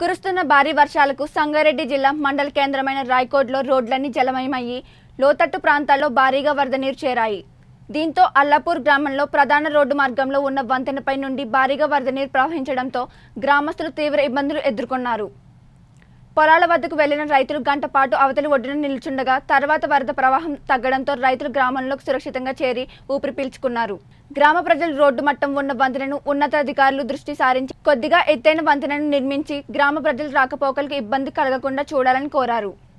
కురుస్తున్న భారీ వర్షాలకు సంగారెడ్డి జిల్లా మండల కేంద్రమైన రాయకోడ్లో రోడ్లన్నీ జలమయమయ్యి లోతట్టు ప్రాంతాల్లో భారీగా వరద నీరు చేరాయి దీంతో అల్లాపూర్ గ్రామంలో ప్రధాన రోడ్డు మార్గంలో ఉన్న వంతెనపై నుండి భారీగా వరద నీరు ప్రవహించడంతో గ్రామస్తులు తీవ్ర ఇబ్బందులు ఎదుర్కొన్నారు పొలాల వద్దకు వెళ్లిన రైతులు గంట పాటు అవతలి ఒడ్డున నిల్చుండగా తర్వాత వరద ప్రవాహం తగ్గడంతో రైతులు గ్రామంలోకి సురక్షితంగా చేరి ఊపిరి పీల్చుకున్నారు గ్రామ ప్రజలు రోడ్డు మట్టం ఉన్న వంతెనను ఉన్నతాధికారులు దృష్టి సారించి కొద్దిగా ఎత్తైన వంతెనను నిర్మించి గ్రామ ప్రజలు రాకపోకలకు ఇబ్బంది కలగకుండా చూడాలని కోరారు